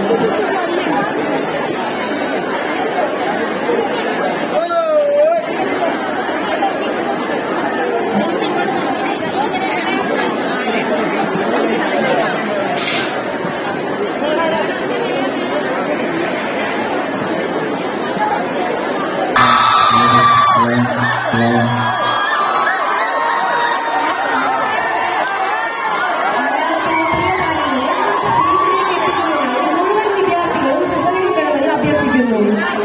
മുഴുവൻ വിദ്യാർത്ഥികളും സഹകരിക്കണമെന്ന് അഭ്യർത്ഥിക്കുന്നു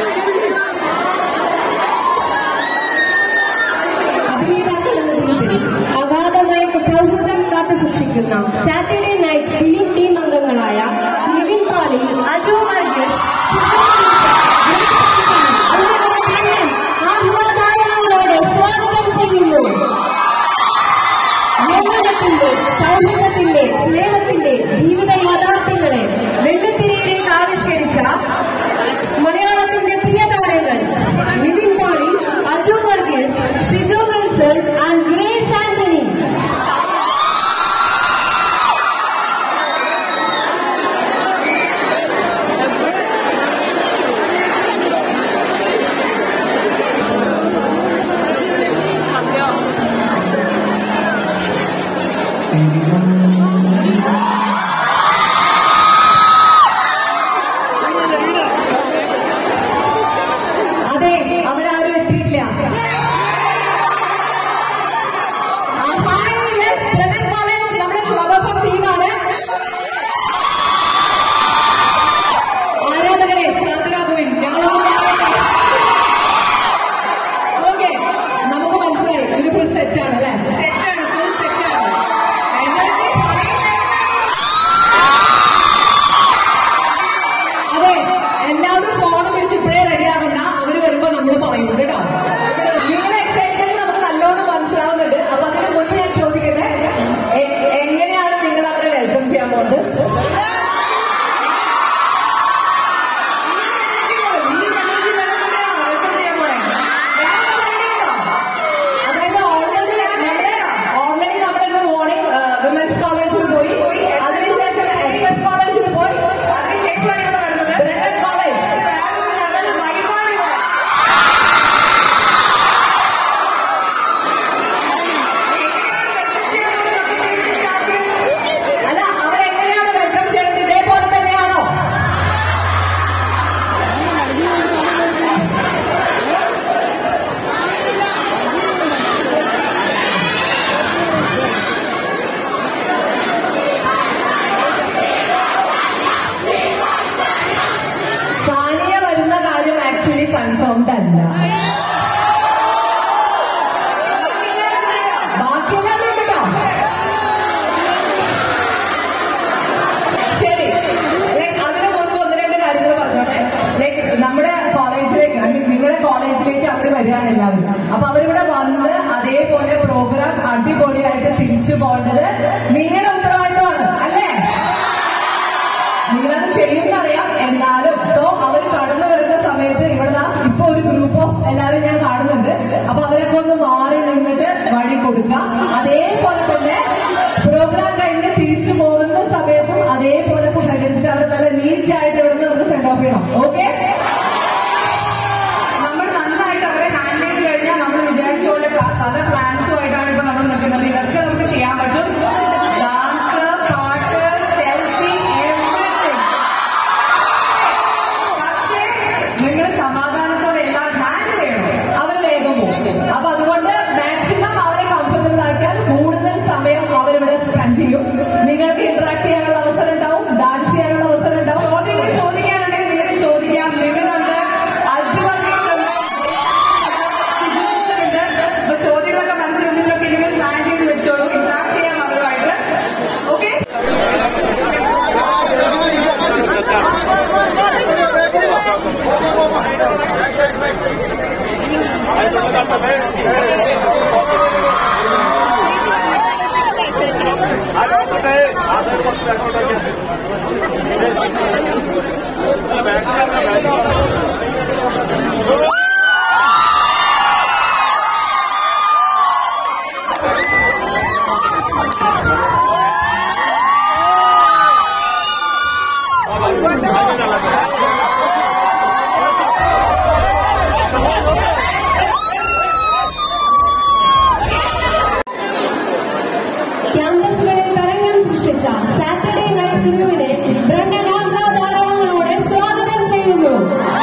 അഭിനേതാക്കൾ എന്നതിലുപരി അഗാധമായ സൗഹൃദം കാത്തു സൂക്ഷിക്കുന്ന സാറ്റർഡേ നൈറ്റ് ഫിലിം ടീം അംഗങ്ങളായ നിവിൻ പാലി അജോ വർഗീസ് അവരുടെ ടീമിനെ ആഹ്ലാദായങ്ങളോടെ സ്വാഗതം ചെയ്യുന്നു യൗവനത്തിന്റെ സൗഹൃദത്തിന്റെ സ്നേഹത്തിന്റെ ജീവിത യാഥാർത്ഥ്യങ്ങളെ വെള്ളിത്തിരയിലേക്ക് ആവിഷ്കരിച്ച മലയാളത്തിന്റെ പ്രിയ താരങ്ങൾ നിവിൻ പോളി അജു വർഗീസ് സിജോ വിൽസൺ ആൻഡ് ഗ്രേസ് ആന്റണി അതെ അവരാരും എത്തിയിട്ടില്ല ആ, hi, yes, Present College, നമ്മുടെ Club of Fun ടീമാണ് ആരാധകരെ ശാന്തരാഘവൻ ഞങ്ങളൊന്നും ഓക്കെ നമുക്ക് മനസ്സിലായി ഒരു ഫുൾ സെറ്റ് ആണ് അല്ലേ സെറ്റാണ് ഫുൾ സെറ്റാണ് അതെ എല്ലാവരും ഫോൺ പിടിച്ച് ഇപ്പോഴേ റെഡിയാകണ്ട അവര് വരുമ്പോ നമ്മൾ പറയും കേട്ടോ നിങ്ങളുടെ എക്സൈറ്റ്മെന്റ് നമുക്ക് നല്ലോണം മനസ്സിലാവുന്നുണ്ട് അപ്പൊ അതിന് മുൻപ് ഞാൻ ചോദിക്കട്ടെ എ- എങ്ങനെയാണ് നിങ്ങൾ അവരെ വെൽക്കം ചെയ്യാൻ പോകുന്നത് അതായത് ഓൾറെഡി ഓൾറെഡി നമ്മുടെ മോർണിംഗ് വിമൻസ് കോളേജിൽ പോയി അതിനുശേഷം എസ് എൻ കോളേജിൽ പോയി അതിനുശേഷമാണ് ഇവിടെ വരുന്നത് ബ്രണ്ടൻ കോളേജ് അല്ല അവരെങ്ങനെയാണ് വെൽക്കം ചെയ്യുന്നത് ഇതേപോലെ തന്നെയാണോ സാനിയ വരുന്ന കാര്യം ആക്ച്വലി കൺഫേംഡ് അല്ല ബാക്കിയെല്ലാം ഉണ്ട് കേട്ടോ ശരി ലൈക്ക് അതിന് മുൻപ് ഒന്ന് രണ്ട് കാര്യങ്ങൾ പറഞ്ഞോട്ടെ ലൈക്ക് നമ്മുടെ കോളേജിലേക്ക് ഐ മീൻ നിങ്ങളുടെ കോളേജിലേക്ക് അവർ വരികയാണ് എല്ലാവരും അപ്പൊ അവരിവിടെ വന്ന് അതേപോലെ പ്രോഗ്രാം അടിപൊളിയായിട്ട് തിരിച്ചു പോകേണ്ടത് നിങ്ങളുടെ ഉത്തരവാദിത്തമാണ് അല്ലേ നിങ്ങളത് ചെയ്യുന്നറിയാം എന്നാലും സോ അവർ കടന്നു വരുന്ന സമയത്ത് ഇവിടെ ദാ ഇപ്പൊ ഒരു ഗ്രൂപ്പ് ഓഫ് എല്ലാവരും ഞാൻ കാണുന്നുണ്ട് അപ്പൊ അവരൊക്കെ ഒന്ന് മാറി നിന്നിട്ട് വഴി കൊടുക്കുക അതേപോലെ തന്നെ പ്രോഗ്രാം കഴിഞ്ഞ് തിരിച്ചു പോകുന്ന സമയത്തും അതേപോലെ സഹകരിച്ചിട്ട് അവർ നല്ല നീറ്റ് ആയിട്ട് ഇവിടുന്ന് നമുക്ക് സെൻഡ് ഓഫ് ചെയ്യണം ഓക്കെ നമ്മൾ നന്നായിട്ട് അവരെ ഹാൻഡിൽ ചെയ്ത് കഴിഞ്ഞാൽ നമ്മൾ വിചാരിച്ച പോലെ പ- പല പ്ലാൻസുമായിട്ടാണ് ഇപ്പൊ നമ്മൾ നിൽക്കുന്നത് ഇതൊക്കെ നമുക്ക് ചെയ്യാൻ പറ്റും ഡാൻസ് പാട്ട് സെൽഫി എവറിത്തിങ് പക്ഷേ നിങ്ങൾ സമാധാനത്തോടെ എല്ലാം ഹാൻഡിൽ ചെയ്യണം അവർ വേഗം പോകും അപ്പൊ അതുകൊണ്ട് മാക്സിമം അവരെ കംഫർട്ടബിൾ ആക്കിയാൽ കൂടുതൽ സമയം അവരിവിടെ സ്പെൻഡ് ചെയ്യും നിങ്ങൾക്ക് ഇന്ററാക്ട് ചെയ്യാനുള്ള അവസരം ഉണ്ടാവും ഡാൻസ് ചെയ്യാനുള്ള അവസരം ഉണ്ടാവും ചോദ്യങ്ങൾ ചോദിക്കാനുണ്ടെങ്കിൽ നിങ്ങൾക്ക് ചോദിക്കാം നിങ്ങളുണ്ട് അജുവറിയുണ്ട് അപ്പൊ ചോദ്യങ്ങളൊക്കെ മനസ്സിൽ നിങ്ങൾക്ക് ഇനിമേൽ പ്ലാൻ ചെയ്ത് വെച്ചോളൂ ഇന്ററാക്ട് ചെയ്യാം അവരുമായിട്ട് ഓക്കെ ആ പതിപ്പിച്ച സാറ്റർഡേ നൈറ്റ് ക്രൂവിനെ ബ്രണ്ടൻ ആഹ്ലാദാരവങ്ങളോടെ സ്വാഗതം ചെയ്യുന്നു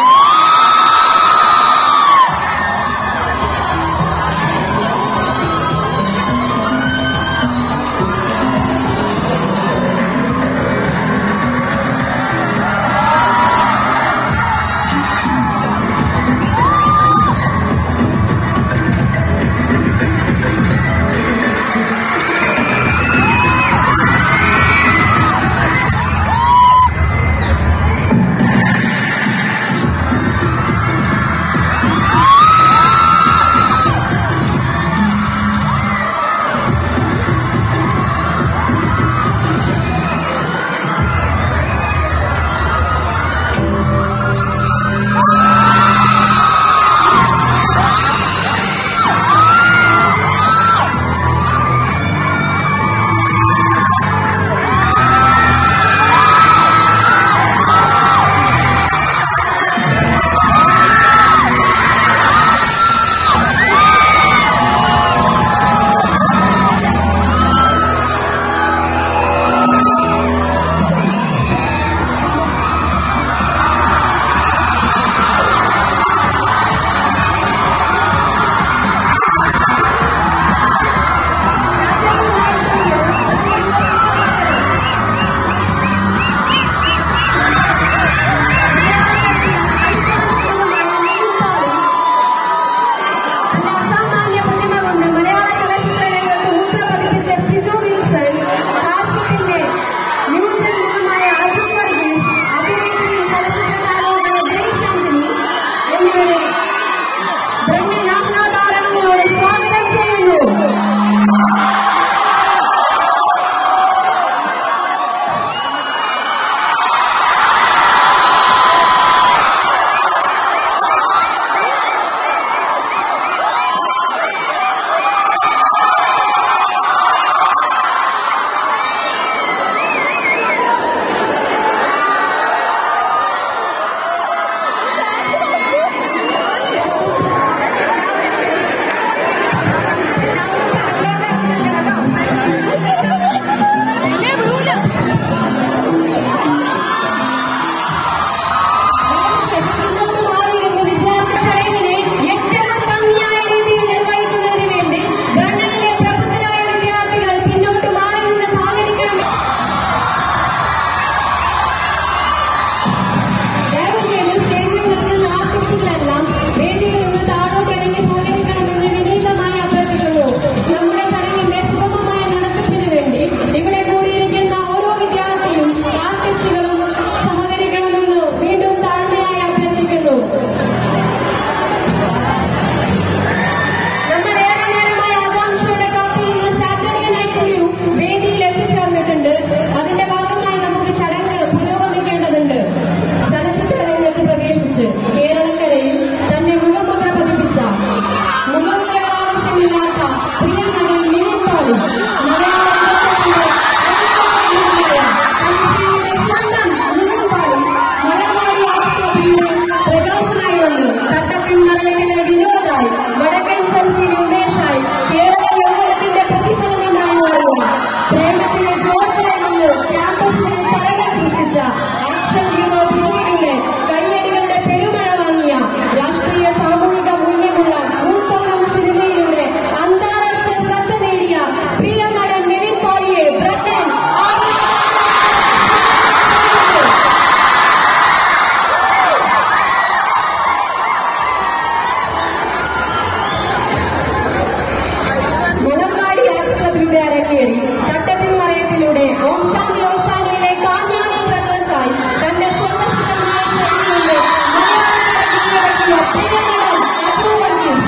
അസാമാന്യ പ്രതിമ കൊണ്ട് മലയാള ചലച്ചിത്ര രംഗത്ത് മുദ്ര പതിപ്പിച്ച സിജു വിൽസൺ ഹാസ്യത്തിന്റെ ന്യൂജന്മമായ അജിത് വർഗീസ് അഭിനേത്രിയും ചലച്ചിത്ര താരവുമായ ഗ്രേസ് ആന്റണി എന്നിവരെ ബ്രണ്ണൻ ആഹ്ലാദാരവങ്ങളോടെ സ്വാഗതം ചെയ്യുന്നു മാറിയിരുന്ന വിദ്യാർത്ഥി ചടങ്ങിനെ ഏറ്റവും ഭംഗിയായ രീതിയിൽ നിർവഹിക്കുന്നതിന് വേണ്ടി ബ്രണ്ണനിലെ പ്രബുദ്ധരായ വിദ്യാർത്ഥികൾ പിന്നോട്ട് മാറി നിന്ന് സഹകരിക്കണം ദയവ് ചെയ്ത് സ്റ്റേജിൽ നിൽക്കുന്ന ആർട്ടിസ്റ്റുകളെല്ലാം വേദിയിൽ നിന്ന് താഴോട്ട് ഇറങ്ങി സഹകരിക്കണമെന്ന് വിനീതമായി അഭ്യർത്ഥിക്കുന്നു നമ്മുടെ ചടങ്ങിന്റെ സുഗമമായ നടത്തിപ്പിന് വേണ്ടി ഇവിടെ കൂടിയിരിക്കുന്ന ഓരോ വിദ്യാർത്ഥിയും ആർട്ടിസ്റ്റുകളും സഹകരിക്കണമെന്ന് വീണ്ടും താഴ്മയായി അഭ്യർത്ഥിക്കുന്നു നമ്മൾ ഏറെ നേരമായി ആകാംക്ഷയോടെ കാത്തിരുന്ന സാറ്റർഡേ നൈറ്റ് ഒരു വേദിയിൽ എത്തിച്ചേർന്നിട്ടുണ്ട് അതിന്റെ ഭാഗമായി നമുക്ക് ചടങ്ങ് പുരോഗമിക്കേണ്ടതുണ്ട് ചലച്ചിത്ര രംഗത്ത് പ്രവേശിച്ച് കേരളക്കരയിൽ തന്റെ മുഖമുദ്ര പതിപ്പിച്ച മുഖമുദ്രകൾ ആവശ്യമില്ലാത്ത പ്രിയ നടൻ നിവിൻ പോളി മലയാള ചലച്ചിത്രത്തിന്റെ തലശ്ശേരിയുടെ സ്വന്തം നിവിൻ പോളി മലർവാടി ആർട്സ് ക്ലബിന്റെ പ്രകാശനായി വന്ന് തട്ടത്തിൻ മലയത്തിലെ വിനോദായി വടക്കൻ സെൽഫിൽ ഉമേഷായി കേരള യൗവനത്തിന്റെ പ്രതിഫലനമായി മാറുക പ്രേമത്തിലെ ജോർജിലെ നിന്ന് ക്യാമ്പസിനെ പരകൾ സൃഷ്ടിച്ച ആക്ഷൻ ഹീറോ വിജയിലൂടെ കയ്യടികളുടെ പെരുമഴ വാങ്ങിയ രാഷ്ട്രീയ സാമൂഹിക മൂല്യമുള്ള മൂത്തോളം സിനിമയിലൂടെ അന്താരാഷ്ട്ര ശ്രദ്ധ നേടിയ പ്രിയ നടൻ നിവിൻ പോളിയെ ബ്രട്ടൻ മുളങ്കാടി ആർട്സ് ക്ലബിലൂടെ അരങ്ങേറി ചട്ടത്തിൻ മറയത്തിലൂടെ ഓം ശാന്തി ഓം ശാന്തിയിലെ കാഞ്ഞാണി ബ്രദേഴ്സായി തന്റെ സ്വന്തസിദ്ധമായ ശൈലിയിലൂടെ മലയാളത്തെ കീഴടക്കിയ പ്രിയ നടൻ അജു വർഗീസ്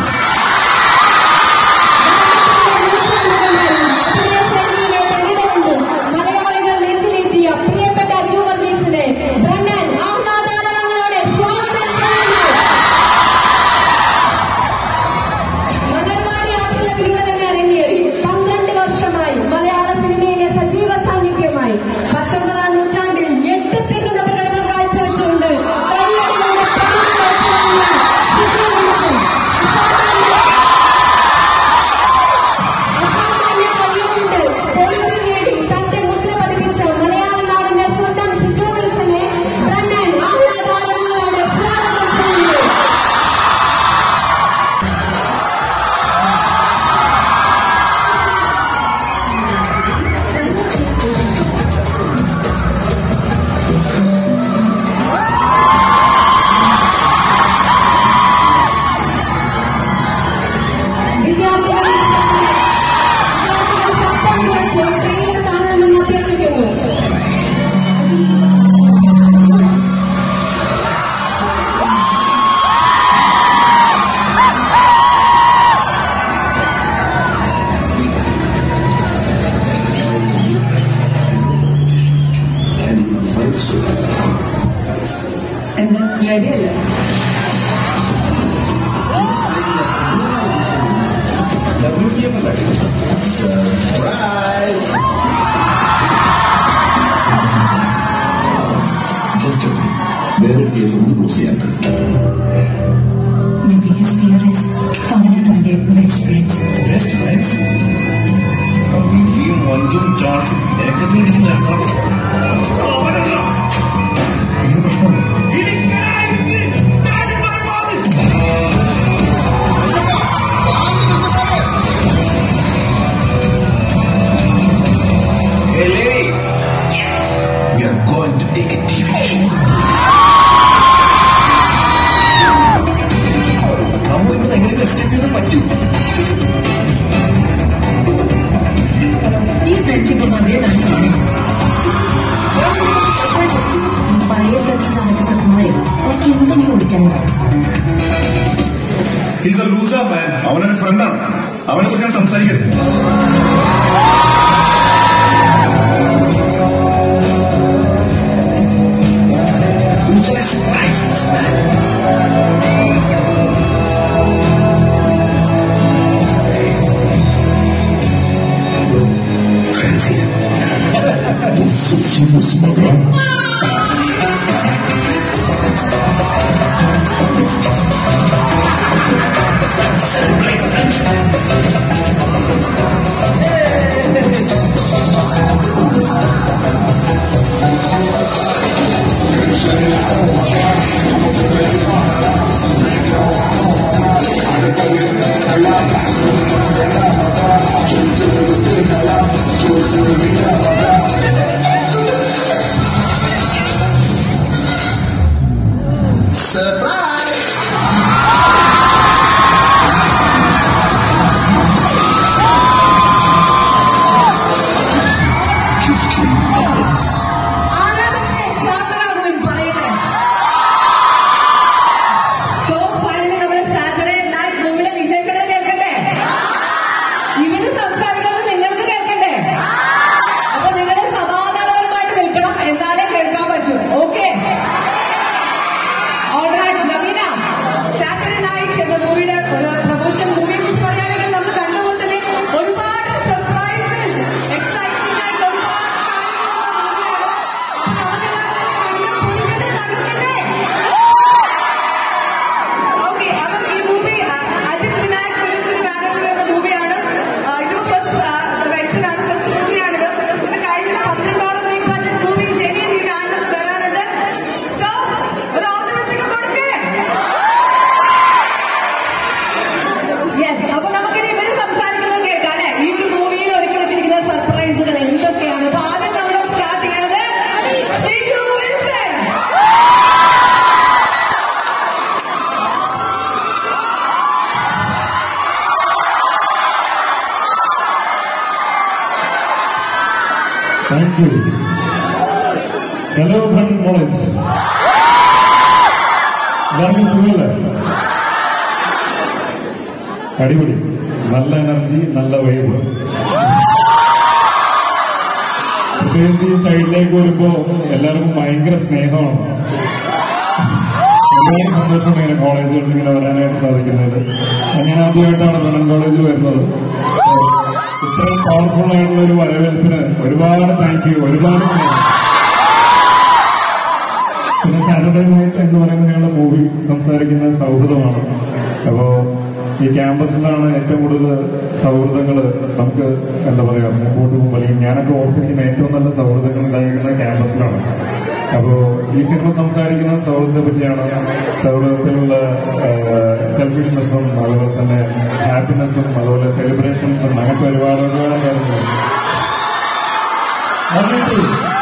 അഭിനയശൈലിയിലെ പ്രകടനവും മലയാളികൾ നെഞ്ചിലേറ്റിയ പ്രിയപ്പെട്ട അജു വർഗീസിനെ ബ്രണ്ണൻ ആഹ്ലാദാരവങ്ങളോടെ സ്വാഗതം ചെയ്യുന്നു മലർവാടി ആർട്സ് ക്ലബിലൂടെ തന്നെ അരങ്ങേറി പന്ത്രണ്ട് വർഷമായി മലയാള റെഡി അല്ലേ ജസ്റ്റ് വേറൊരു കേസ് ഒന്ന് ക്ലോസ് ചെയ്യാനുണ്ട് My biggest fear is Pavan and Vijay, best friends. Best friends നീയും മഞ്ജും ചാൾസും ഏക്കത്തിൽ ഇടിച്ച് നിർത്തണം ഇത് പ്രശ്നം Hey, lady. We are going to take a TV shoot. നമ്മളിപ്പോൾ എങ്ങനെ എസ്കേപ്പ് ചെയ്ത് പറ്റൂ ഈ ഫ്രണ്ട്ഷിപ്പ് ഒന്നും അതേ ഞാൻ കാണും ഈ പഴയ ഫ്രണ്ട്സിന് അതൊക്കെ കിട്ടുന്നവരെ അവർക്ക് എന്തെങ്കിലും കുടിക്കാനുണ്ടാവും ഹിസ് എ ലൂസർ മാൻ അവനൊരു ഫ്രണ്ടാണ് അവനെ കുറിച്ച് ഞാൻ സംസാരിക്കരുത് Just nice, man. Friends here. What's so serious, mother? Surprise! ആരാധകരെ ശാന്തരാകുവിൻ പറയട്ടെ സോ ഫൈനലി നമ്മുടെ സാറ്റർഡേ നൈറ്റ് മൂവിയുടെ വിശേഷങ്ങൾ കേൾക്കട്ടെ ഇവര് സംസാരിക്കുന്നത് നിങ്ങൾക്ക് കേൾക്കണ്ടേ അപ്പൊ നിങ്ങൾ സമാധാനപരമായിട്ട് നിൽക്കണം എന്നാലേ കേൾക്കാൻ പറ്റൂ ഓക്കെ നവീന സാറ്റർഡേ നൈറ്റ് എന്ന മൂവിയുടെ ഒരു പ്രൊമോഷൻ മൂവിയെ കുറിച്ച് പറയുകയാണെങ്കിൽ നമ്മൾ കണ്ട പോലെ തന്നെ ഒരുപാട് സർപ്രൈസസ് എക്സൈറ്റിംഗ് ആയിട്ട് ഒരുപാട് ഓക്കെ അപ്പം ഈ മൂവി അജിത് വിനായക് ഫിലിംസിന് ബാനറിൽ വരുന്ന മൂവിയാണ് ഇത് ഫസ്റ്റ് വെഞ്ചറാണ് ഫസ്റ്റ് മൂവിയാണിത് ഇത് കഴിഞ്ഞ പന്ത്രണ്ടോളം ബിഗ് ബഡ്ജറ്റ് മൂവീസ് ഇനിയും ഈ ബാനറിൽ വരാനുണ്ട് സോ ഒരു ഓൾ ദി ബെസ്റ്റ് ഒക്കെ കൊടുക്കേ യെസ് അപ്പൊ നമുക്കിനി ഇവര് സംസാരിക്കുന്നത് കേൾക്കാം അല്ലെ ഈ ഒരു മൂവിയിൽ ഒരുക്കി വെച്ചിരിക്കുന്ന സർപ്രൈസുകൾ എന്തൊക്കെയാണ് അപ്പൊ ആദ്യം നമ്മൾ സ്റ്റാർട്ട് ചെയ്യണത് Siju Wilson Thank you. Hello, Brandon College. എല്ലാവർക്കും സുഖമല്ലേ അടിപൊളി നല്ല എനർജി നല്ല വൈബ് പ്രത്യേകിച്ച് ഈ സൈഡിലേക്ക് വരുമ്പോ എല്ലാവർക്കും ഭയങ്കര സ്നേഹമാണ് ഒരുപാട് സന്തോഷമാണ് ഇങ്ങനെ കോളേജുകളിൽ ഇങ്ങനെ വരാനായിട്ട് സാധിക്കുന്നത് ഞാൻ ആദ്യമായിട്ടാണ് ബ്രണ്ണൻ കോളേജിൽ വരുന്നത് ഇത്രയും പവർഫുൾ ആയിട്ടുള്ള ഒരു വരവേൽപ്പിന് ഒരുപാട് താങ്ക് യു ഒരുപാട് സ്നേഹം. പിന്നെ സാറ്റർഡേ നൈറ്റ് എന്ന് പറയുന്ന ഞങ്ങളുടെ മൂവി സംസാരിക്കുന്ന സൗഹൃദമാണ് അപ്പോ ഈ ക്യാമ്പസിലാണ് ഏറ്റവും കൂടുതൽ സൗഹൃദങ്ങൾ നമുക്ക് എന്താ പറയാ മുമ്പോട്ട് പോകുമ്പോൾ അല്ലെങ്കിൽ ഞാനൊക്കെ ഓർത്തിരിക്കുന്ന ഏറ്റവും നല്ല സൗഹൃദങ്ങൾ ഉണ്ടായിരിക്കുന്ന ക്യാമ്പസിലാണ് അപ്പോ ഈ സിനിമ സംസാരിക്കുന്ന സൗഹൃദത്തെ പറ്റിയാണ് സൗഹൃദത്തിലുള്ള സെൽഫിഷ്നെസ്സും അതുപോലെ തന്നെ ഹാപ്പിനെസ്സും അതുപോലെ സെലിബ്രേഷൻസും അങ്ങനത്തെ ഒരുപാട് ഒരുപാട് കാര്യങ്ങൾ എന്നിട്ട്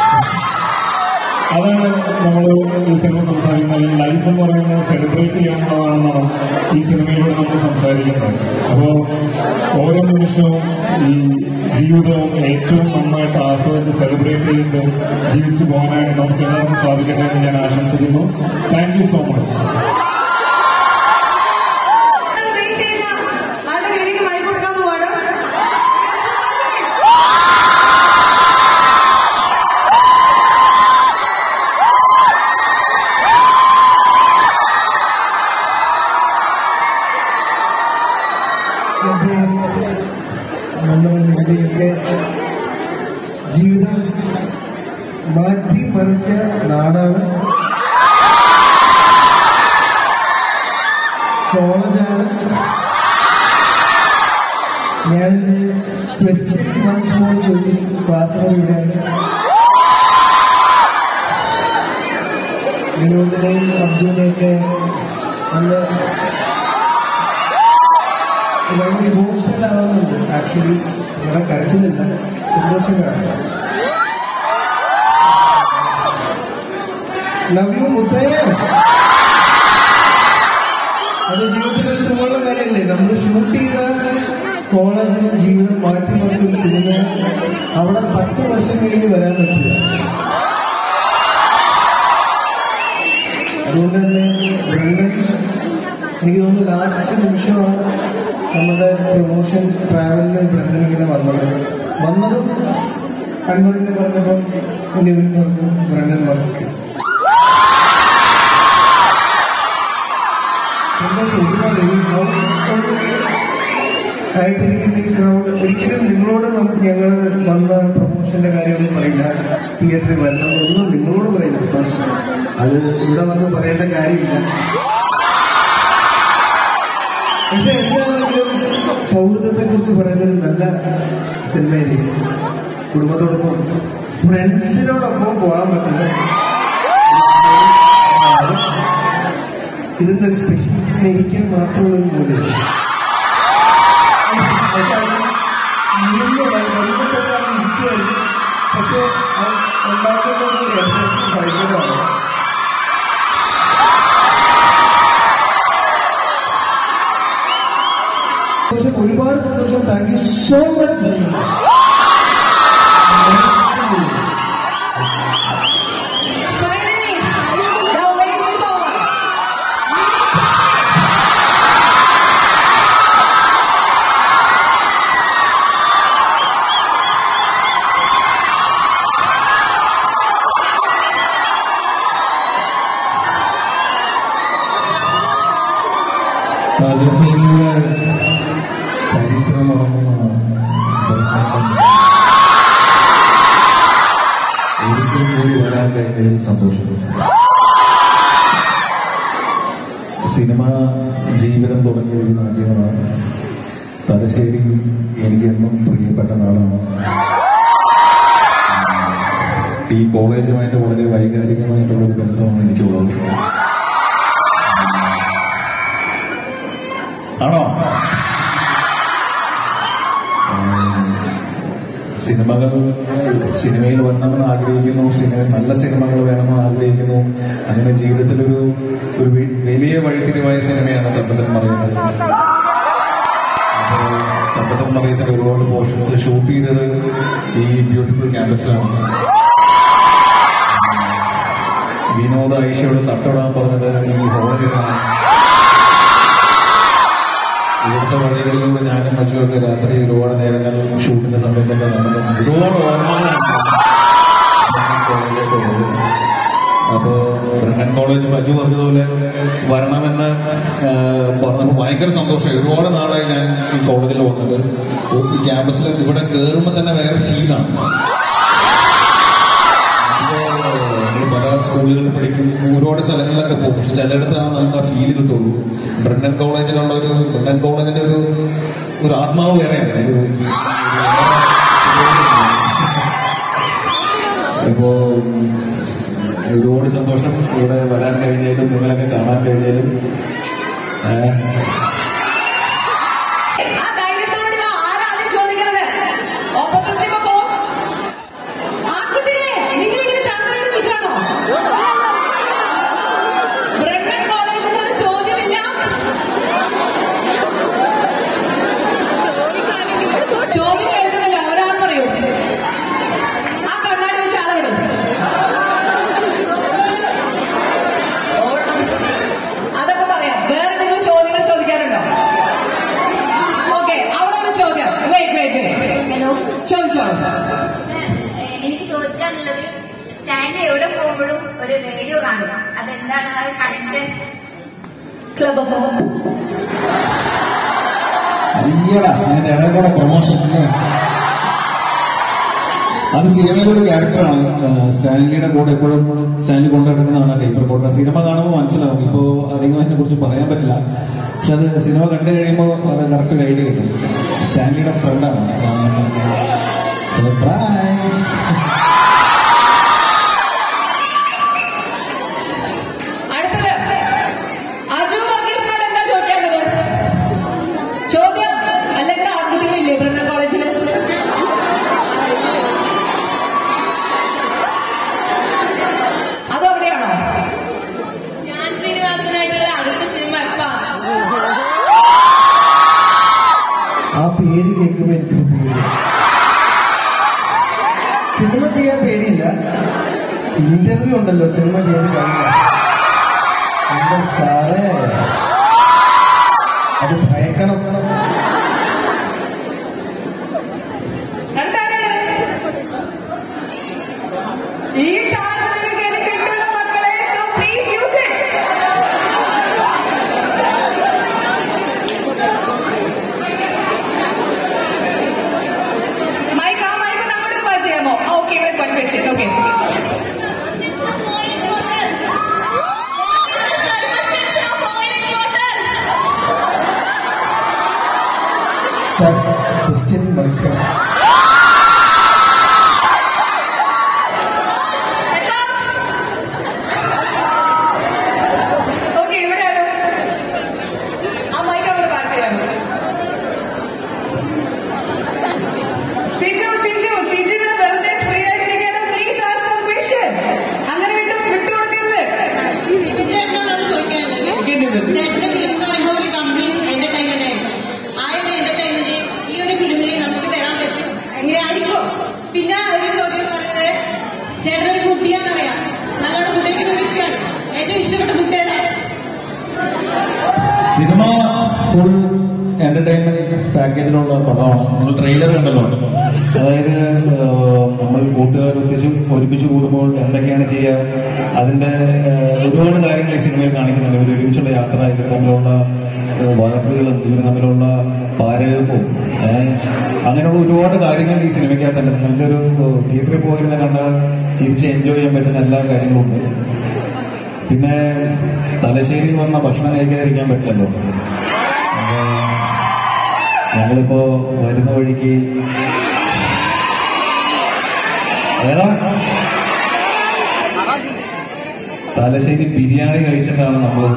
അതാണ് നമ്മൾ ഈ സിനിമ സംസാരിക്കുന്നത് അല്ലെങ്കിൽ ലൈഫ് എന്ന് പറയുന്നത് സെലിബ്രേറ്റ് ചെയ്യാനുള്ളതാണെന്നാണ് ഈ സിനിമയിലൂടെ നമ്മൾ സംസാരിക്കുന്നത് അപ്പോ ഓരോ നിമിഷവും ഈ ജീവിതവും ഏറ്റവും നന്നായിട്ട് ആസ്വദിച്ച് സെലിബ്രേറ്റ് ചെയ്ത് ജീവിച്ചു പോകാനായിട്ട് നമുക്ക് എല്ലാവർക്കും സാധിക്കട്ടെ എന്ന് ഞാൻ ആശംസിക്കുന്നു thank you so much wait ചെയ്യുന്ന ആളുടെ കയ്യിലേക്ക് മൈക്ക് കൊടുക്കാൻ പോവാണ് ജീവിതം മാറ്റി മറിച്ച നാടാണ് കോളേജാണ് ഞാൻ ക്വസ്റ്റ്യൻ വൺസ് മോർ ചോദിച്ചു ക്ലാസ്സുകൾ ഇവിടെയാണ് വിനോദിനെയും അബ്ദുവിനെയൊക്കെ അന്ന് ഭയങ്കര ഇമോഷണൽ ആവുന്നുണ്ട് ആക്ച്വലി ഇവിടെ കരച്ചിലില്ല സന്തോഷം കാരണം ലവ് യു മുത്തയ്യ അത് ജീവിതത്തിൽ ഒരു സുഖമുള്ള കാര്യമല്ലേ നമ്മൾ ഷൂട്ട് ചെയ്ത കോളേജിൽ ജീവിതം മാറ്റിമറിച്ച ഒരു സിനിമ അവിടെ പത്ത് വർഷം കഴിഞ്ഞ് വരാൻ പറ്റില്ല അതുകൊണ്ട് തന്നെ ബ്രണ്ടൻ എനിക്ക് തോന്നുന്നു ലാസ്റ്റ് നിമിഷമാണ് നമ്മുടെ പ്രൊമോഷൻ ട്രാവലിന് ബ്രണ്ടൻ ഇങ്ങനെ വന്നത് വന്നതും അൻവറിനെ പറഞ്ഞപ്പം നിവിൻ പറഞ്ഞു ബ്രണ്ടൻ മസ്റ്റ് സന്തോഷം ഒരുപാട് ഈ crowd ആയിട്ടിരിക്കുന്ന ഈ ക്രൗഡ് ഒരിക്കലും നിങ്ങളോട് നമ്മൾ ഞങ്ങൾ വന്ന പ്രൊമോഷന്റെ കാര്യമൊന്നും പറയില്ല തിയേറ്ററിൽ വരണം ഒന്നും നിങ്ങളോട് പറയില്ല ബിക്കോസ് അത് ഇവിടെ വന്ന് പറയേണ്ട കാര്യമില്ല പക്ഷെ എന്താണെങ്കിലും സൗഹൃദത്തെ കുറിച്ച് പറയുന്ന ഒരു നല്ല സിനിമയായിരിക്കും കുടുംബത്തോടൊപ്പം ഫ്രണ്ട്സിനോടൊപ്പം പോകാൻ പറ്റുന്ന ഇതിന്റെ ഒരു സ്പെഷ്യൽ സ്നേഹിക്കാൻ മാത്രമുള്ള ഒരു മൂല്യം ഇരിക്കുകയായിരുന്നു പക്ഷെ ഉണ്ടാക്കുന്ന ഒരു എഫേഴ്സ് ഭയങ്കരമാണ് സന്തോഷം ഒരുപാട് സന്തോഷം thank you so much Finally, now waiting for one. തലശ്ശേരിയുടെ ചരിത്രമാണെന്നാണ് ഒരിക്കലും കൂടി വരാൻ കഴിഞ്ഞതിൽ സന്തോഷം സിനിമ ജീവിതം തുടങ്ങിയത് ഈ നാട്ടിൽ നിന്നാണ് തലശ്ശേരി എനിക്ക് എന്നും പ്രിയപ്പെട്ട നാടാണ് ഈ കോളേജുമായിട്ട് വളരെ വൈകാരികമായിട്ടുള്ള ഒരു ബന്ധമാണ് എനിക്കുള്ളത് ആണോ ഉം, സിനിമകൾ സിനിമയിൽ വരണമെന്ന് ആഗ്രഹിക്കുന്നു സിനിമ നല്ല സിനിമകൾ വേണമെന്ന് ആഗ്രഹിക്കുന്നു അങ്ങനെ ജീവിതത്തിൽ ഒരു ഒരു വി- വലിയ വഴിത്തിരിവായ സിനിമയാണ് തപ്പത്തൻ മറിയുന്നത് അപ്പോൾ തപ്പത്തൻ മറിയത്തിന്റെ ഒരുപാട് പോർഷൻസ് ഷൂട്ട് ചെയ്തത് ഈ ബ്യൂട്ടിഫുൾ ക്യാമ്പസിലാണ് വിനോദ ഐഷയോട് തട്ടോടാൻ പറഞ്ഞത് ഈ ഹോളിലാണ് ഇവിടുത്തെ വഴികളിലൂടെ ഞാനും മറ്റുമൊക്കെ രാത്രി ഒരുപാട് നേരങ്ങൾ ഷൂട്ടിന്റെ സമയത്തൊക്കെ നടന്നു ഒരുപാട് ഓർമ്മകളാണ് കോളേജിലേക്ക് പോകുന്നത് അപ്പോ ബ്രണ്ണൻ കോളേജ് മജു പറഞ്ഞതുപോലെ വരണമെന്ന് ആ, പറഞ്ഞപ്പോൾ ഭയങ്കര സന്തോഷമായി ഒരുപാട് നാളായി ഞാൻ ഈ കോളേജിൽ വന്നിട്ട് ഈ ക്യാമ്പസിൽ ഇവിടെ കയറുമ്പോൾ തന്നെ വേറെ ഫീലാണ് നമ്മൾ പല സ്കൂളുകളിൽ പഠിക്കും ഒരുപാട് സ്ഥലങ്ങളിലൊക്കെ പോകും പക്ഷെ ചിലയിടത്താണ് നമുക്ക് ആ ഫീല് കിട്ടുള്ളൂ ബ്രണ്ണൻ കോളേജിലുള്ള ഒരു ബ്രണ്ണൻ കോളേജിന്റെ ഒരു ഒരു ആത്മാവ് വേറെയാണ് ഒരു ഇപ്പോ ഒരുപാട് സന്തോഷം ഇവിടെ വരാൻ കഴിഞ്ഞാലും നിങ്ങളൊക്കെ കാണാൻ കഴിഞ്ഞാലും ഏഹ്, ആ ധൈര്യത്തോടെ വാ. ആരാ ആദ്യം ചോദിക്കണത്? Opportunity ഇപ്പൊ പോ. ആൺകുട്ടികളെ, നിങ്ങളിങ്ങനെ ശാന്തരായിട്ട് നിൽക്കാണോ? ബ്രണ്ണൻ കോളേജിൽ നിന്ന് ചോദ്യമില്ല ചോദ്യം കേൾക്കുന്നില്ല ഒരാൾ പറയൂ ആ കണ്ണാടി വെച്ച് ആളെ വിടും അതൊക്കെ പറയാം വേറെ എന്തെങ്കിലും ചോദ്യങ്ങൾ ചോദിക്കാറുണ്ടോ ഓക്കെ അവിടെ ഒരു ചോദ്യം വെയിറ്റ് വെയിറ്റ് ഹലോ ചോദിച്ചോ എനിക്ക് ചോദിക്കാനുള്ളത് സ്റ്റാൻഡ് എവിടെ പോകുമ്പോഴും ഒരു റേഡിയോ കാണുക അതെന്താണ് ആ കണക്ഷൻ ക്ലബ് ഓഫ് അയ്യടാ അതിന്റെ ഇടയിൽ കൂടെ പ്രൊമോഷൻ അത് സിനിമയിലെ ഒരു ക്യാരക്ടറാണ് ആ, സ്റ്റാൻലിയുടെ കൂടെ എപ്പോഴും സ്റ്റാൻലി കൊണ്ടു നടക്കുന്നതാണ് ടൈപ്പ് റിപ്പോർട്ടർ സിനിമ കാണുമ്പോൾ മനസ്സിലാവും ഇപ്പോ അധികം അതിനെ കുറിച്ച് പറയാൻ പറ്റില്ല പക്ഷെ അത് സിനിമ കണ്ടു കഴിയുമ്പോൾ അത് കറക്റ്റ് ഒരു ഐഡിയ കിട്ടും സ്റ്റാൻലിയുടെ ഫ്രണ്ടാണ് സർപ്രൈസ് അടുത്തത് അജു വർഗീസിനോട് എന്താ ചോദിക്കാനുള്ളത് ചോദ്യം അല്ലെങ്കിൽ ആൺകുട്ടികളില്ലേ ബ്രണ്ണൻ കോളേജിൽ അതവിടെയാണോ ഞാൻ ശ്രീനിവാസനായിട്ടുള്ള അടുത്ത സിനിമ എപ്പാ ആ പേര് കേൾക്കുമ്പോൾ എനിക്കൊരു പേടി സിനിമ ചെയ്യാൻ പേടിയില്ല ഇന്റർവ്യൂ ഉണ്ടല്ലോ സിനിമ ചെയ്ത് കഴിഞ്ഞ എന്റെ സാറേ അത് ഭയക്കണം അടുത്താരാണ് ഈ ചാൻസ് നിങ്ങൾക്ക് ഇനി കിട്ടില്ല മക്കളെ so please use it mike ആ മൈക്ക് നമ്മൾക്ക് പാസ് ചെയ്യാമോ ഓക്കെ ഇവിടെ ക്വസ്റ്റ് ഓക്കെ സാർ ക്വസ്റ്റ്യൻ മനസ്സിലാവും ഓക്കെ ഇവിടെയാണ് ആ മൈക്ക് അവിടെ പാസ് ചെയ്യാമോ സിജു സിജു സിജു ഇവിടെ വെറുതെ ഫ്രീ ആയിട്ടിരിക്കുകയാണ് പ്ലീസ് ആസ്ക് സം ക്വസ്റ്റ്യൻ അങ്ങനെ വിട്ടു വിട്ടുകൊടുക്കരുത് ചേട്ടനോടാണ് ചോദിക്കാനുള്ളത് ചേട്ടന്റെ ഫിലിം എന്ന് പറയുമ്പോൾ ഒരു കംപ്ലീറ്റ് എന്റർടൈൻമെന്റ് ആയിരുന്നു ആ ഒരു എന്റർടൈൻമെന്റ് ഈ ഒരു ഫിലിമിൽ നമുക്ക് തരാൻ പറ്റും എങ്ങനെ ആയിരിക്കും പിന്നെ ഒരു ചോദ്യം എന്ന് പറയുന്നത് ചേട്ടനൊരു ഫുഡിയാന്നറിയാം നല്ലോണം ഫുഡ് കഴിക്കുന്ന വ്യക്തിയാണ് ഏറ്റവും ഇഷ്ടപ്പെട്ട ഫുഡ് ഏതാ സിനിമ ഫുൾ എന്റർടൈൻമെന്റ് പാക്കേജിലുള്ള പടമാണ് നിങ്ങൾ ട്രെയിലർ കണ്ടല്ലോ അതായത് ഏഹ്, നമ്മൾ കൂട്ടുകാർ ഒത്തിച്ച് ഒരുമിച്ച് കൂടുമ്പോൾ എന്തൊക്കെയാണ് ചെയ്യുക അതിന്റെ ഏഹ്, ഒരുപാട് കാര്യങ്ങൾ ഈ സിനിമയിൽ കാണിക്കുന്നുണ്ട് ഇവർ ഒരുമിച്ചുള്ള യാത്ര ഇവർ തമ്മിലുള്ള ഏഹ്, വഴക്കുകളും ഇവർ തമ്മിലുള്ള പാരകപ്പവും ഏഹ്, അങ്ങനെയുള്ള ഒരുപാട് കാര്യങ്ങൾ ഈ സിനിമയ്ക്കകത്തുണ്ട് നിങ്ങൾക്ക് ഒരു തിയേറ്ററിൽ പോയിരുന്ന കണ്ടാൽ ചിരിച്ച് എൻജോയ് ചെയ്യാൻ പറ്റുന്ന എല്ലാ കാര്യങ്ങളും ഉണ്ട് പിന്നെ തലശ്ശേരി വന്ന ഭക്ഷണം കഴിക്കാതിരിക്കാൻ പറ്റില്ലല്ലോ അപ്പൊ ഞങ്ങളിപ്പോ വരുന്ന വഴിക്ക് ഏതാ തലശ്ശേരി ബിരിയാണി കഴിച്ചിട്ടാണ് നമ്മളോട്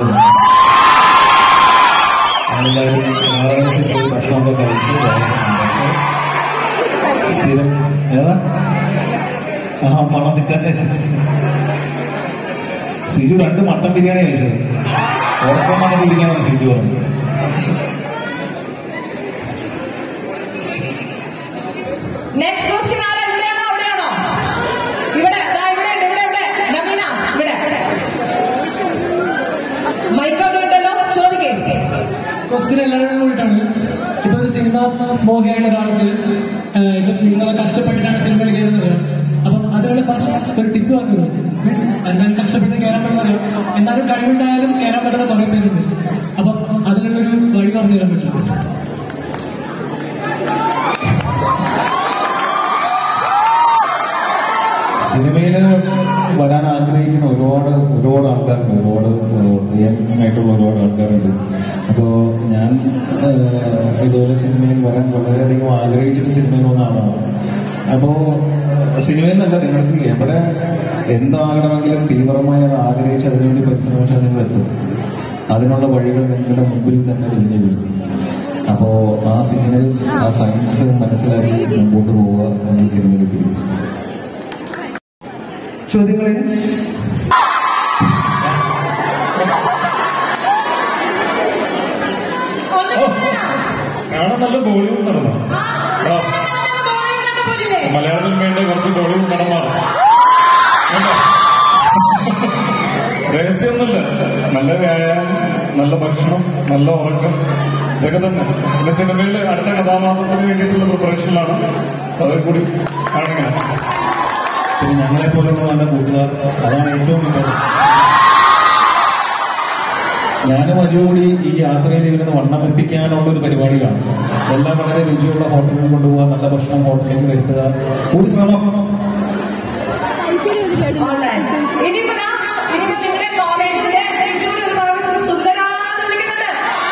നമ്മളെല്ലാവരും ഞായറാഴ്ച പോയി ഭക്ഷണമൊക്കെ കഴിച്ച് പക്ഷേ സ്ഥിരം ഏതാ ആ മണത്തിൽ തന്നെ സിജു രണ്ട് മട്ടൻ ബിരിയാണി കഴിച്ചത് ഉറക്കം വന്നിരിക്കാനാണ് സിജു പറഞ്ഞത് നെക്സ്റ്റ് ക്വസ്റ്റ്യൻ ആരാ ഇവിടെയാണോ അവിടെയാണോ ഇവിടെ ദാ ഇവിടെ ഉണ്ട് ഇവിടെ ഇവിടെ നവീന ഇവിടെ മൈക്ക് അവിടെ ഉണ്ടല്ലോ ചോദിക്കേ ക്വസ്റ്റ്യൻ എല്ലാവരും കൂടിയിട്ടാണ് ഇപ്പൊ ഒരു സിനിമ മോഹിയായുള്ള ഒരാൾക്ക് ഏഹ്, ഇപ്പൊ നിങ്ങൾ കഷ്ടപ്പെട്ടിട്ടാണ് സിനിമയിൽ കയറുന്നത് അപ്പം അതുകൊണ്ട് ഫസ്റ്റ് ഒരു ടിപ്പ് പറഞ്ഞു മീൻസ് എന്തായാലും കഷ്ടപ്പെട്ട് കയറാൻ പറ്റുന്ന അറിയാം എന്നാലും കഴിവുണ്ടായാലും കയറാൻ പറ്റുന്ന കുറെ പേരുണ്ട് അപ്പൊ അതിനുള്ളൊരു വഴി പറഞ്ഞു തരാൻ പറ്റും സിനിമയിൽ വരാൻ ആഗ്രഹിക്കുന്ന ഒരുപാട് ഒരുപാട് ആൾക്കാരുണ്ട് ഒരുപാട് യങ് ആയിട്ടുള്ള ഒരുപാട് ആൾക്കാരുണ്ട് അപ്പോൾ ഞാൻ ഏഹ്, ഇതുപോലെ സിനിമയിൽ വരാൻ വളരെയധികം ആഗ്രഹിച്ചിട്ട് സിനിമയിൽ വന്ന ആളാണ് അപ്പോൾ സിനിമയിൽ നിന്നല്ല നിങ്ങൾക്ക് എവിടെ എന്താകണമെങ്കിലും തീവ്രമായി അത് ആഗ്രഹിച്ച് അതിനുവേണ്ടി പരിശ്രമിച്ചാൽ നിങ്ങൾ എത്തും അതിനുള്ള വഴികൾ നിങ്ങളുടെ മുമ്പിൽ തന്നെ തെളിഞ്ഞു വരും അപ്പോ ആ സിഗ്നൽസ് ആ സയൻസ് മനസ്സിലാക്കി മുമ്പോട്ട് പോവുക എന്ന സിനിമയിലേക്ക് ഇരിക്കും ചോദ്യങ്ങളെ കാണാൻ നല്ല ബോളിവുഡ് നടന്നു മലയാളത്തിൽ വേണ്ട കുറച്ച് ബോളിവുഡ് നടന്മാർ കേട്ടോ? രഹസ്യമൊന്നുമില്ല നല്ല വ്യായാമം നല്ല ഭക്ഷണം നല്ല ഉറക്കം ഇതൊക്കെ തന്നെ പിന്നെ സിനിമയിൽ അടുത്ത കഥാപാത്രത്തിന് വേണ്ടിയിട്ടുള്ള പ്രിപ്പറേഷനിലാണ് അതൊക്കെ കൂടി കാണിക്കണം പിന്നെ ഞങ്ങളെ പോലുള്ള നല്ല കൂട്ടുകാർ അതാണ് ഏറ്റവും ഇമ്പോർട്ടൻറ്റ് ഞാനും അജു കൂടി ഈ യാത്രയിൽ ഇരുന്ന് വണ്ണം വെപ്പിക്കാനുള്ള ഒരു പരിപാടിയിലാണ് എല്ലാം വളരെ രുചിയുള്ള ഹോട്ടലിൽ കൊണ്ടുപോകാൻ നല്ല ഭക്ഷണം ഹോട്ടലിലേക്ക് വരുത്തുക ഒരു ശ്രമം Alright. ഇനിയിപ്പോ ദാ, ഇനിയിപ്പോ നിങ്ങളുടെ കോളേജിലെ തൃശ്ശൂർ ഒരു ഭാഗത്ത് ഒരു സുന്ദരാന്ന് വിളിക്കുന്നുണ്ട്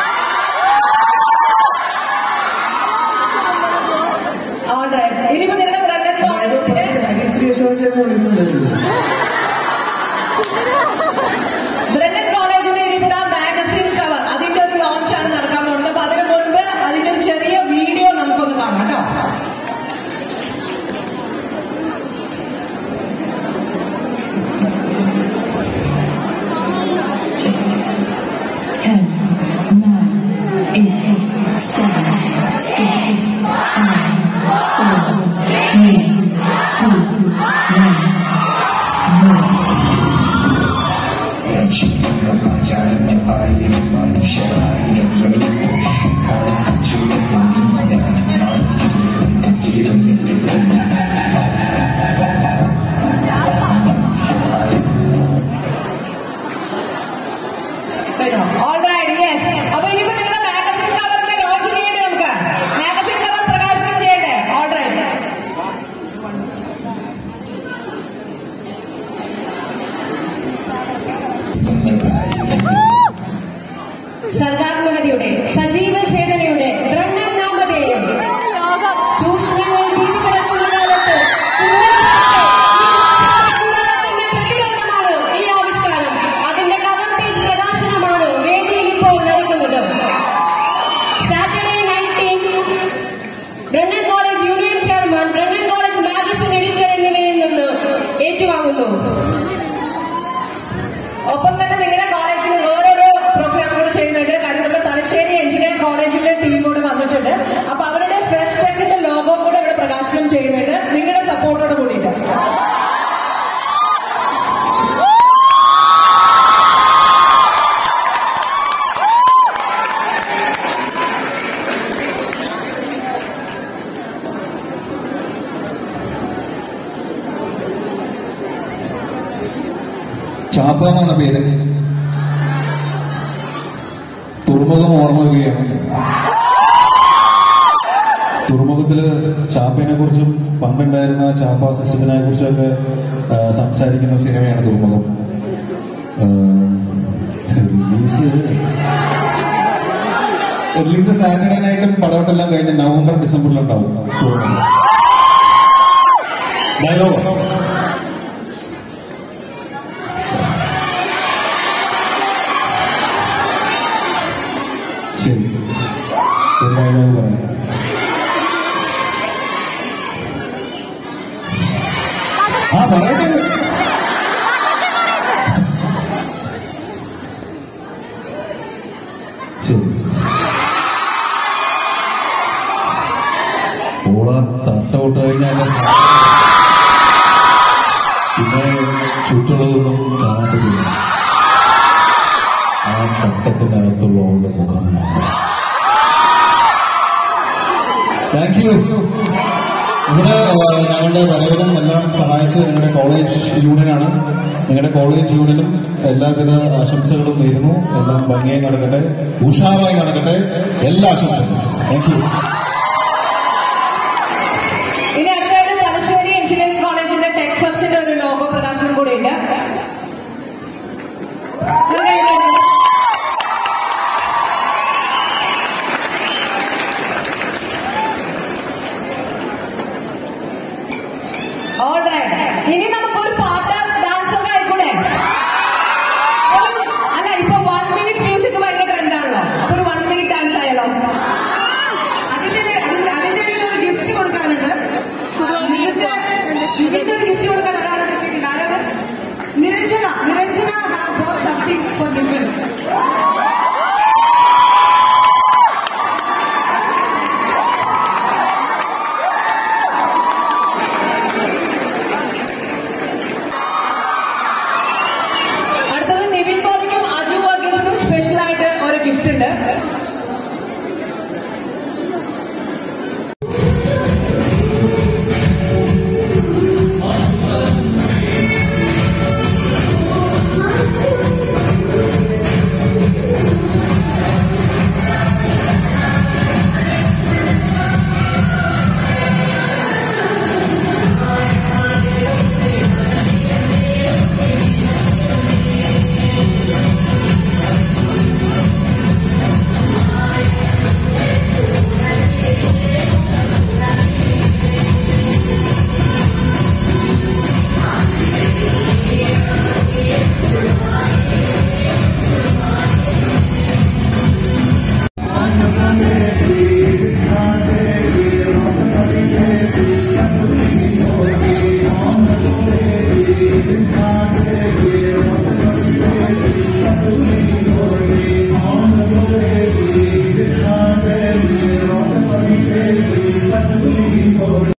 Alright. ഇനിയിപ്പോ നിങ്ങളുടെ ബ്രദർ കോളേജിലെ ഹരിശ്രീ അശോകനെ വിളിക്കുന്നുണ്ടായിരുന്നു ബ്രണ്ടൻ കോളേജിന്റെ ഇനിയിപ്പോ മാഗസിൻ കവർ അതിന്റെ ഒരു ലോഞ്ച് ആണ് നടക്കാൻ പോകുന്നത് അപ്പൊ അതിന് മുൻപ് അതിന്റെ ഒരു ചെറിയ വീഡിയോ നമുക്കൊന്ന് കാണാം കേട്ടോ Ten, nine, eight, seven, six, five, four, three, two, one, zero. കേട്ടോ ഓൾറൈറ്റ് യെസ് അപ്പൊ ഇനിയിപ്പോ നിങ്ങളുടെ മാഗസിൻ കവറിന്റെ ലോഞ്ച് ചെയ്യണ്ടേ നമുക്ക് മാഗസിൻ കവർ പ്രകാശനം ചെയ്യണ്ടേ ഓൾറൈറ്റ് സർഗാത്മകതയുടെ സജീവ ചേതനയുടെ ബ്രണ്ണൻ നാമധേയം ചൂഷണങ്ങൾ ഭീതി പരത്തുന്ന കാലത്ത് കുഞ്ഞുങ്ങളുടെ പ്രതിരോധമാണ് ഈ ആവിഷ്കാരം അതിന്റെ കവർ പേജ് പ്രകാശനമാണ് വേദിയിൽ ഇപ്പോൾ നടക്കുന്നത് Saturday nineteen Brennen college union chairman Brennen college magazine editor എന്നിവയിൽ നിന്ന് ഏറ്റുവാങ്ങുന്നു ഒപ്പം തന്നെ നിങ്ങളുടെ കോളേജിൽ ഓരോരോ പ്രോഗ്രാമുകൾ ചെയ്യുന്നുണ്ട് കാര്യം നമ്മുടെ തലശ്ശേരി എഞ്ചിനീയറിംഗ് കോളേജിലെ ടീം കൂടെ വന്നിട്ടുണ്ട് അപ്പൊ അവരുടെ ഫസ്റ്റ് ടെക്കിന്റെ ലോഗോ കൂടെ ഇവിടെ പ്രകാശനം ചെയ്യുന്നുണ്ട് നിങ്ങളുടെ സപ്പോർട്ടോട് കൂടിയിട്ട് ചാപ്പാം എന്ന പേര് തുറമുഖം ഓർമ്മ വരികയാണ് തുറമുഖത്തില് ചാപ്പയെ കുറിച്ചും പണ്ടുണ്ടായിരുന്ന ചാപ്പ സിസ്റ്റത്തിനെ കുറിച്ചൊക്കെ ആ, സംസാരിക്കുന്ന സിനിമയാണ് തുറമുഖം ആ, റിലീസ് റിലീസ് സാറ്റർഡേ നൈറ്റും പടവട്ടെല്ലാം കഴിഞ്ഞ് നവംബർ ഡിസംബറിലുണ്ടാവും തുറമുഖം ഡയലോഗ് ശരി ഒരു ഡയലോഗ് പറയാം ആ പറയട്ടെ ശരി ഓള തട്ട വിട്ട് കഴിഞ്ഞാൽ പിന്നെ ചുറ്റുള്ളതൊന്നും കാണാൻ പറ്റില്ല ആ തട്ടത്തിനകത്തുള്ള അവളുടെ മുഖം താങ്ക് യു ഇവിടെ ആ, ഞങ്ങളുടെ വരവിനും എല്ലാം സഹായിച്ചത് ഞങ്ങളുടെ കോളേജ് യൂണിയനാണ് ഞങ്ങളുടെ കോളേജ് യൂണിയനും എല്ലാവിധ ആശംസകളും നേരുന്നു എല്ലാം ഭംഗിയായി നടക്കട്ടെ ഉഷാറായി നടക്കട്ടെ എല്ലാ ആശംസകളും താങ്ക് യു ഇനി അടുത്തായിട്ട് തലശ്ശേരി എഞ്ചിനീയറിംഗ് കോളേജിന്റെ ടെക് ഫസ്റ്റിന്റെ ഒരു ലോഗോ പ്രകാശനം കൂടെ ഉണ്ട് ഇനി നമുക്കൊരു പാട്ട്